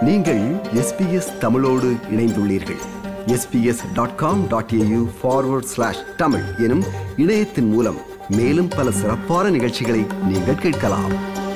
நீங்கள் எஸ்பிஎஸ் தமிழோடு இணைந்துள்ளீர்கள் SBS dot com dot AU forward slash Tamil எனும் இணையத்தின் மூலம் மேலும் பல சிறப்பான நிகழ்ச்சிகளை நீங்கள் கேட்கலாம்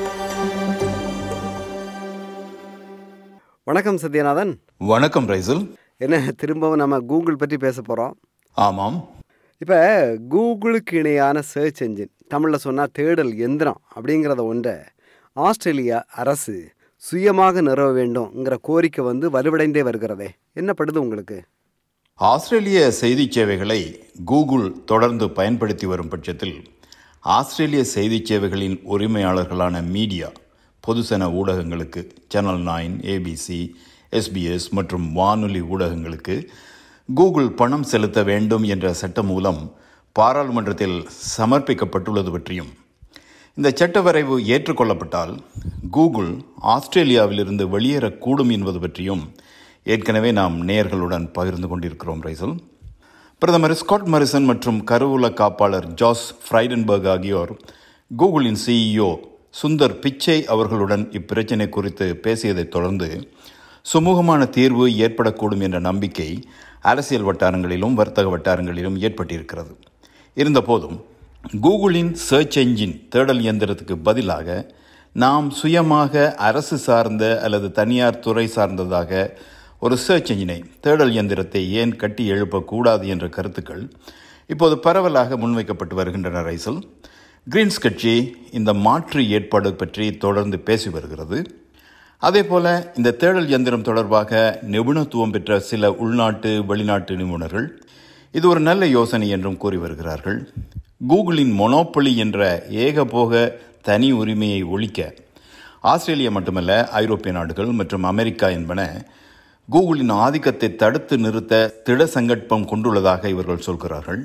வணக்கம் சத்யநாதன் வணக்கம் ரைசல் என்ன திரும்பவும் நம்ம கூகுள் பற்றி பேச போகிறோம் ஆமாம் இப்போ கூகுளுக்கு இணையான சர்ச் என்ஜின் தமிழில் சொன்னால் தேடல் எந்திரம் அப்படிங்கிறத ஒன்றை ஆஸ்திரேலியா அரசு சுயமாக நிறுவ வேண்டும்ங்கிற கோரிக்கை வந்து வலுவடைந்தே வருகிறதே என்ன படுது உங்களுக்கு ஆஸ்திரேலிய செய்திச் சேவைகளை கூகுள் தொடர்ந்து பயன்படுத்தி வரும் பட்சத்தில் ஆஸ்திரேலிய செய்திச் சேவைகளின் உரிமையாளர்களான மீடியா பொதுசன ஊடகங்களுக்கு சேனல் நைன் ஏபிசி எஸ்பிஎஸ் மற்றும் வானொலி ஊடகங்களுக்கு கூகுள் பணம் செலுத்த வேண்டும் என்ற சட்ட மூலம் பாராளுமன்றத்தில் சமர்ப்பிக்கப்பட்டுள்ளது பற்றியும் இந்த சட்ட வரைவு ஏற்றுக்கொள்ளப்பட்டால் கூகுள் ஆஸ்திரேலியாவிலிருந்து வெளியேறக்கூடும் என்பது பற்றியும் ஏற்கனவே நாம் நேயர்களுடன் பகிர்ந்து கொண்டிருக்கிறோம் ரைசல் பிரதமர் ஸ்காட் மரிசன் மற்றும் கருவூல காப்பாளர் ஜாஸ் ஃப்ரைடன்பர்க் ஆகியோர் கூகுளின் சிஇஓ சுந்தர் பிச்சை அவர்களுடன் இப்பிரச்சினை குறித்து பேசியதைத் தொடர்ந்து சுமூகமான தீர்வு ஏற்படக்கூடும் என்ற நம்பிக்கை அரசியல் வட்டாரங்களிலும் வர்த்தக வட்டாரங்களிலும் ஏற்பட்டிருக்கிறது இருந்தபோதும் கூகுளின் சர்ச் என்ஜின் தேடல் இயந்திரத்துக்கு பதிலாக நாம் சுயமாக அரசு சார்ந்த அல்லது தனியார் துறை சார்ந்ததாக ஒரு சர்ச் என்ஜினை தேடல் இயந்திரத்தை ஏன் கட்டி எழுப்பக்கூடாது என்ற கருத்துக்கள் இப்போது பரவலாக முன்வைக்கப்பட்டு வருகின்றன ரைசல் கிரீன்ஸ் கட்சி இந்த மாற்று ஏற்பாடு பற்றி தொடர்ந்து பேசி வருகிறது அதே போல இந்த தேடல் இயந்திரம் தொடர்பாக நிபுணத்துவம் பெற்ற சில உள்நாட்டு வெளிநாட்டு நிபுணர்கள் இது ஒரு நல்ல யோசனை என்றும் கூறி வருகிறார்கள் கூகுளின் மொனோப்பொலி என்ற ஏகபோக தனி உரிமையை ஒழிக்க ஆஸ்திரேலியா மட்டுமல்ல ஐரோப்பிய நாடுகள் மற்றும் அமெரிக்கா என்பன கூகுளின் ஆதிக்கத்தை தடுத்து நிறுத்த திட சங்கற்பம் கொண்டுள்ளதாக இவர்கள் சொல்கிறார்கள்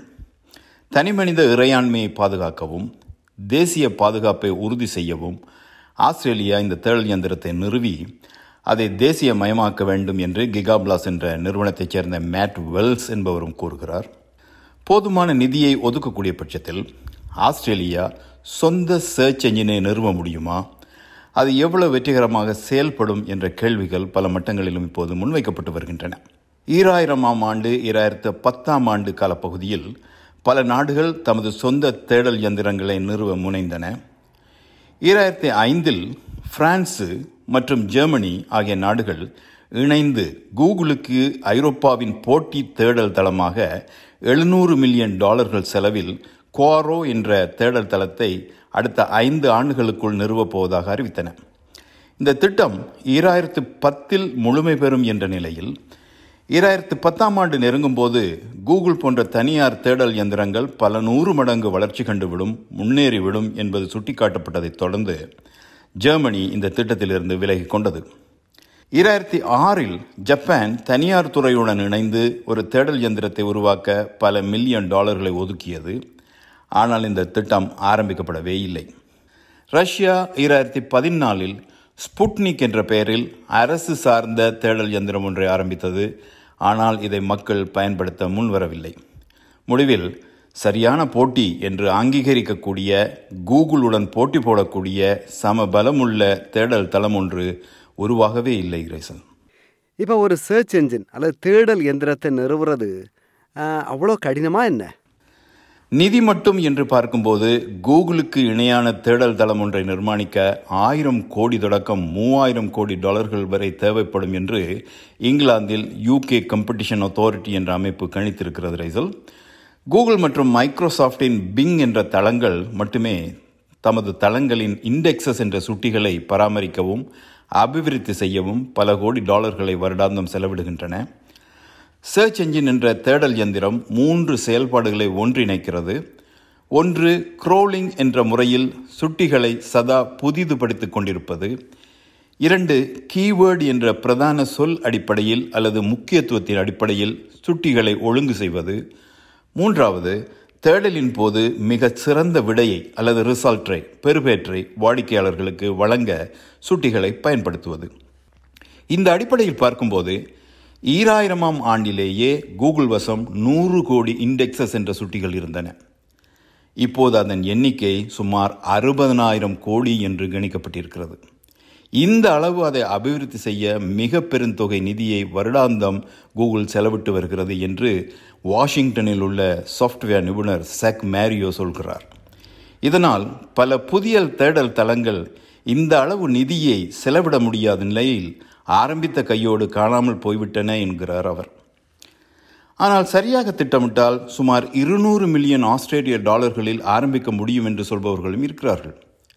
தனிமனித இறையாண்மையை பாதுகாக்கவும் தேசிய பாதுகாப்பை உறுதி செய்யவும் ஆஸ்திரேலியா இந்த தேடல் இயந்திரத்தை நிறுவி அதை தேசிய மயமாக்க வேண்டும் என்று கிகாப்லாஸ் என்ற நிறுவனத்தைச் சேர்ந்த மேட் வெல்ஸ் என்பவரும் கூறுகிறார் போதுமான நிதியை ஒதுக்கக்கூடிய பட்சத்தில் ஆஸ்திரேலியா சொந்த சர்ச் என்ஜினை நிறுவ முடியுமா அது எவ்வளவு வெற்றிகரமாக செயல்படும் என்ற கேள்விகள் பல மட்டங்களிலும் இப்போது முன்வைக்கப்பட்டு வருகின்றன ஈராயிரமாம் ஆண்டு ஈராயிரத்து பத்தாம் ஆண்டு காலப்பகுதியில் பல நாடுகள் தமது சொந்த தேடல் இயந்திரங்களை நிறுவ முனைந்தன ஈராயிரத்தி ஐந்தில் பிரான்சு மற்றும் ஜெர்மனி ஆகிய நாடுகள் இணைந்து கூகுளுக்கு ஐரோப்பாவின் போட்டி தேடல் தளமாக எழுநூறு மில்லியன் டாலர்கள் செலவில் குவாரோ என்ற தேடல் தளத்தை அடுத்த ஐந்து ஆண்டுகளுக்குள் நிறுவப் போவதாக அறிவித்தன இந்த திட்டம் ஈராயிரத்து பத்தில் முழுமை பெறும் என்ற நிலையில் ஈராயிரத்து பத்தாம் ஆண்டு நெருங்கும் போது கூகுள் போன்ற தனியார் தேடல் இயந்திரங்கள் பல நூறு மடங்கு வளர்ச்சி கண்டுவிடும் முன்னேறிவிடும் என்பது சுட்டிக்காட்டப்பட்டதைத் தொடர்ந்து ஜெர்மனி இந்த திட்டத்திலிருந்து விலகிக் கொண்டது ஈராயிரத்தி ஆறில் ஜப்பான் தனியார் துறையுடன் இணைந்து ஒரு தேடல் இயந்திரத்தை உருவாக்க பல மில்லியன் டாலர்களை ஒதுக்கியது ஆனால் இந்த திட்டம் ஆரம்பிக்கப்படவே இல்லை ரஷ்யா ஈராயிரத்தி பதினாலில் ஸ்புட்னிக் என்ற பெயரில் அரசு சார்ந்த தேடல் இயந்திரம் ஒன்றை ஆரம்பித்தது ஆனால் இதை மக்கள் பயன்படுத்த முன்வரவில்லை முடிவில் சரியான போட்டி என்று அங்கீகரிக்கக்கூடிய கூகுளுடன் போட்டி போடக்கூடிய சம பலமுள்ள தேடல் தளம் ஒன்று உருவாகவே இல்லை ரேசன் இப்போ ஒரு சர்ச் என்ஜின் அல்லது தேடல் எந்திரத்தை நிறுவுறது ஆஹ், அவ்வளோ கடினமா என்ன நிதி மட்டும் என்று பார்க்கும்போது கூகுளுக்கு இணையான தேடல் தளம் ஒன்றை நிர்மாணிக்க ஆயிரம் கோடி தொடக்கம் மூவாயிரம் கோடி டாலர்கள் வரை தேவைப்படும் என்று இங்கிலாந்தில் யூகே கம்பெடிஷன் அத்தாரிட்டி என்ற அமைப்பு கணித்திருக்கிறது ரைசல் கூகுள் மற்றும் மைக்ரோசாஃப்டின் பிங் என்ற தளங்கள் மட்டுமே தமது தளங்களின் இண்டெக்ஸஸ் என்ற சுட்டிகளை பராமரிக்கவும் அபிவிருத்தி செய்யவும் பல கோடி டாலர்களை வருடாந்தம் செலவிடுகின்றன சர்ச் என்ஜின் என்ற தேடல் இயந்திரம் மூன்று செயல்பாடுகளை ஒன்றிணைக்கிறது ஒன்று குரோலிங் என்ற முறையில் சுட்டிகளை சதா புதிதுபடுத்திக் கொண்டிருப்பது இரண்டு கீவேர்டு என்ற பிரதான சொல் அடிப்படையில் அல்லது முக்கியத்துவத்தின் அடிப்படையில் சுட்டிகளை ஒழுங்கு செய்வது மூன்றாவது தேடலின் போது மிகச் சிறந்த விடையை அல்லது ரிசல்ட்டை பெறுபேற்றை வாடிக்கையாளர்களுக்கு வழங்க சுட்டிகளை பயன்படுத்துவது இந்த அடிப்படையில் பார்க்கும்போது ஈராயிரமாம் ஆண்டிலேயே கூகுள் வசம் நூறு கோடி இண்டெக்ஸஸ் என்ற சுட்டிகள் இருந்தன இப்போது அதன் எண்ணிக்கை சுமார் அறுபதனாயிரம் கோடி என்று கணிக்கப்பட்டிருக்கிறது இந்த அளவு அதை அபிவிருத்தி செய்ய மிக பெருந்தொகை நிதியை வருடாந்தம் கூகுள் செலவிட்டு வருகிறது என்று வாஷிங்டனில் உள்ள சாஃப்ட்வேர் நிபுணர் செக் மேரியோ சொல்கிறார் இதனால் பல புதிய தேடல் தளங்கள் இந்த அளவு நிதியை செலவிட முடியாத நிலையில் ஆரம்பித்த கையோடு காணாமல் போய்விட்டன என்கிறார் அவர் ஆனால் சரியாக திட்டமிட்டால் சுமார் இருநூறு மில்லியன் ஆஸ்திரேலிய டாலர்களில் ஆரம்பிக்க முடியும் என்று சொல்பவர்களும் இருக்கிறார்கள்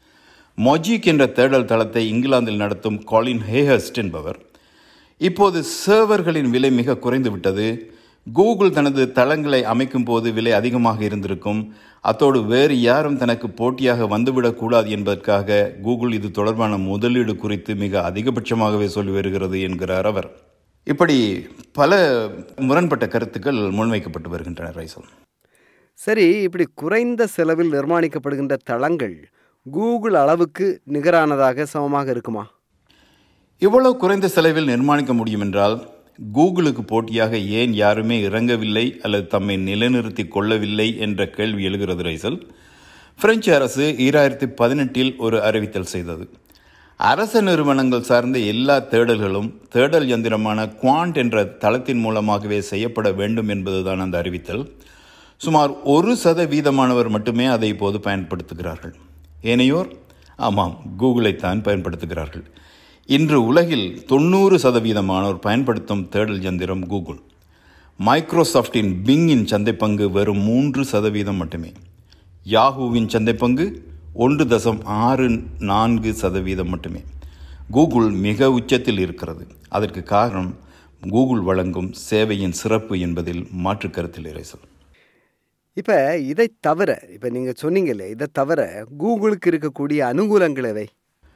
மொஜிக் என்ற தேடல் தளத்தை இங்கிலாந்தில் நடத்தும் காலின் ஹேஹஸ்ட் என்பவர் இப்போது சர்வர்களின் விலை மிக குறைந்து விட்டது கூகுள் தனது தளங்களை அமைக்கும் போது விலை அதிகமாக இருந்திருக்கும் அத்தோடு வேறு யாரும் தனக்கு போட்டியாக வந்துவிடக்கூடாது என்பதற்காக கூகுள் இது தொடர்பான முதலீடு குறித்து மிக அதிகபட்சமாகவே சொல்லி வருகிறது என்கிறார் அவர் இப்படி பல முரண்பட்ட கருத்துக்கள் முன்வைக்கப்பட்டு வருகின்றன ரைசல் சரி இப்படி குறைந்த செலவில் நிர்மாணிக்கப்படுகின்ற தளங்கள் கூகுள் அளவுக்கு நிகரானதாக சமமாக இருக்குமா இவ்வளவு குறைந்த செலவில் நிர்மாணிக்க முடியும் என்றால் கூகுளுக்கு போட்டியாக ஏன் யாருமே இறங்கவில்லை அல்லது தம்மை நிலைநிறுத்திக் கொள்ளவில்லை என்ற கேள்வி எழுகிறது ரைசல் பிரெஞ்சு அரசு ஈராயிரத்தி பதினெட்டில் ஒரு அறிவித்தல் செய்தது அரச நிறுவனங்கள் சார்ந்த எல்லா தேடல்களும் தேடல் யந்திரமான குவாண்ட் என்ற தளத்தின் மூலமாகவே செய்யப்பட வேண்டும் என்பதுதான் அந்த அறிவித்தல் சுமார் ஒரு சதவீதமானவர் மட்டுமே அதை இப்போது பயன்படுத்துகிறார்கள் ஏனையோர் ஆமாம் கூகுளைத்தான் பயன்படுத்துகிறார்கள் இன்று உலகில் தொண்ணூறு சதவீதமானோர் பயன்படுத்தும் தேடல் யந்திரம் கூகுள் மைக்ரோசாஃப்டின் பிங்கின் சந்தைப்பங்கு வெறும் மூன்று சதவீதம் மட்டுமே யாஹூவின் சந்தைப்பங்கு ஒன்று தசம் ஆறு நான்கு சதவீதம் மட்டுமே கூகுள் மிக உச்சத்தில் இருக்கிறது அதற்கு காரணம் கூகுள் வழங்கும் சேவையின் சிறப்பு என்பதில் மாற்று கருத்தில் இறைசல் இப்போ இதை தவிர இப்போ நீங்கள் சொன்னீங்கல்ல இதை தவிர கூகுளுக்கு இருக்கக்கூடிய அனுகூலங்கள் எவை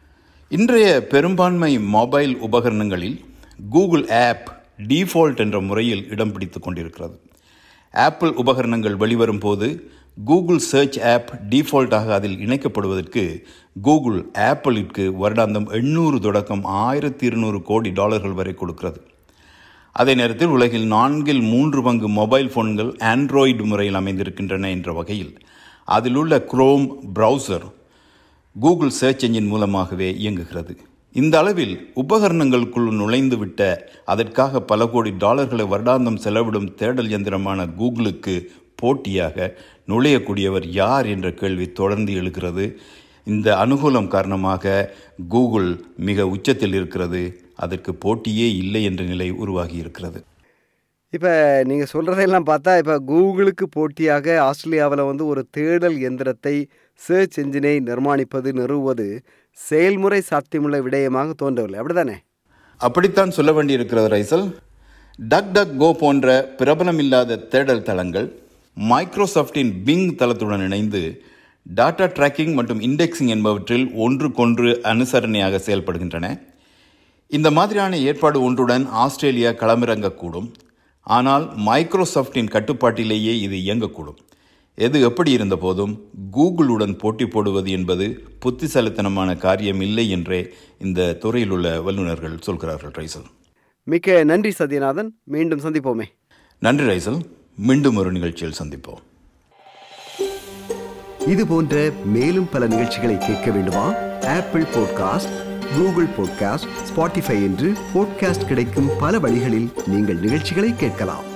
இன்றைய பெரும்பான்மை மொபைல் உபகரணங்களில் கூகுள் ஆப் டிஃபால்ட் என்ற முறையில் இடம் பிடித்து கொண்டிருக்கிறது ஆப்பிள் உபகரணங்கள் வெளிவரும் போது கூகுள் சர்ச் ஆப் டிஃபால்ட்டாக அதில் இணைக்கப்படுவதற்கு கூகுள் ஆப்பிளிற்கு வருடாந்தம் எண்ணூறு தொடக்கம் ஆயிரத்தி இருநூறு கோடி டாலர்கள் வரை கொடுக்கிறது அதே நேரத்தில் உலகில் நான்கில் மூன்று பங்கு மொபைல் போன்கள் ஆண்ட்ராய்டு முறையில் அமைந்திருக்கின்றன என்ற வகையில் அதில் உள்ள Chrome browser Google search engine மூலமாகவே இயங்குகிறது இந்த அளவில் உபகரணங்களுக்குள் நுழைந்துவிட்ட அதற்காக பல கோடி டாலர்களை வருடாந்தம் செலவிடும் தேடல் இயந்திரமான கூகுளுக்கு போட்டியாக நுழையக்கூடியவர் யார் என்ற கேள்வி தொடர்ந்து எழுகிறது இந்த அனுகூலம் காரணமாக கூகுள் மிக உச்சத்தில் இருக்கிறது அதற்கு போட்டியே இல்லை என்ற நிலை உருவாகி இருக்கிறது இப்போ நீங்கள் சொல்கிறதையெல்லாம் பார்த்தா இப்போ கூகுளுக்கு போட்டியாக ஆஸ்திரேலியாவில் வந்து ஒரு தேடல் எந்திரத்தை சர்ச் என்ஜினை நிர்மாணிப்பது நிறுவுவது செயல்முறை சாத்தியமுள்ள விடயமாக தோன்றவில்லை அப்படிதானே அப்படித்தான் சொல்ல வேண்டியிருக்கிறது ரைசல் டக் டக் கோ போன்ற பிரபலமில்லாத தேடல் தளங்கள் மைக்ரோசாஃப்டின் பிங் தளத்துடன் இணைந்து டாட்டா ட்ராக்கிங் மற்றும் இண்டெக்ஸிங் என்பவற்றில் ஒன்றுக்கொன்று அனுசரணையாக செயல்படுகின்றன இந்த மாதிரியான ஏற்பாடு ஒன்றுடன் ஆஸ்திரேலியா களமிறங்கக்கூடும் ஆனால் மைக்ரோசாஃப்டின் கட்டுப்பாட்டிலேயே இது இயங்கக்கூடும் எது எப்படி இருந்த போதும் கூகுளுடன் போட்டி போடுவது என்பது புத்திசாலித்தனமான காரியம் இல்லை என்றே இந்த துறையில் உள்ள வல்லுநர்கள் சொல்கிறார்கள் ரைசல் மிக்க நன்றி சத்யநாதன் மீண்டும் சந்திப்போமே நன்றி ரைசல் மீண்டும் ஒரு நிகழ்ச்சியில் சந்திப்போம் இது போன்ற மேலும் பல நிகழ்ச்சிகளை கேட்க வேண்டுமா Apple podcast Google podcast Spotify என்று பாட்காஸ்ட் கிடைக்கும் பல வழிகளில் நீங்கள் நிகழ்ச்சிகளை கேட்கலாம்